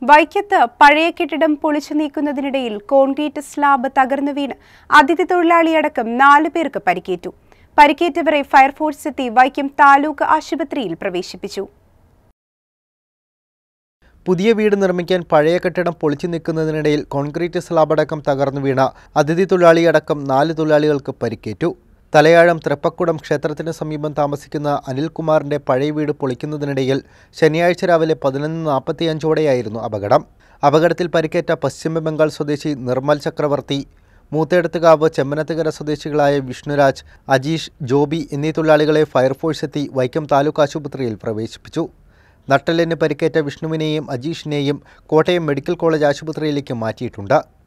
വൈക്കത്ത് പഴയ കെട്ടിടം പൊളിച്ചു നീക്കുന്നതിനിടയിൽ കോൺക്രീറ്റ് സ്ലാബ് തകർന്നു വീണ് അതിഥി തൊഴിലാളിയടക്കം നാലു പേർക്ക് പരിക്കേറ്റു പരിക്കേറ്റവരെ ഫയർഫോഴ്സ് എത്തി വൈക്കം താലൂക്ക് ആശുപത്രിയിൽ പ്രവേശിപ്പിച്ചു പുതിയ വീട് നിർമ്മിക്കാൻ പഴയ കെട്ടിടം പൊളിച്ചു നിൽക്കുന്നതിനിടയിൽ കോൺക്രീറ്റ് സ്ലാബ് അടക്കം തകർന്നു വീണ അതിഥി തൊഴിലാളിയടക്കം നാല് തൊഴിലാളികൾക്ക് പരിക്കേറ്റു തലയാഴം തൃപ്പക്കുടം ക്ഷേത്രത്തിന് സമീപം താമസിക്കുന്ന അനിൽകുമാറിന്റെ പഴയ വീട് പൊളിക്കുന്നതിനിടയിൽ ശനിയാഴ്ച രാവിലെ പതിനൊന്ന് നാൽപ്പത്തിയഞ്ചോടെയായിരുന്നു അപകടം അപകടത്തിൽ പരിക്കേറ്റ പശ്ചിമ ബംഗാൾ സ്വദേശി നിർമ്മൽ ചക്രവർത്തി മൂത്തേടത്തുകാവ് ചെമ്മനത്തുകര സ്വദേശികളായ വിഷ്ണുരാജ് അജീഷ് ജോബി എന്നീ തൊഴിലാളികളെ ഫയർഫോഴ്സ് എത്തി വൈക്കം താലൂക്ക് ആശുപത്രിയിൽ പ്രവേശിപ്പിച്ചു നട്ടലിന് പരിക്കേറ്റ വിഷ്ണുവിനെയും അജീഷിനെയും കോട്ടയം മെഡിക്കൽ കോളേജ് ആശുപത്രിയിലേക്ക് മാറ്റിയിട്ടുണ്ട്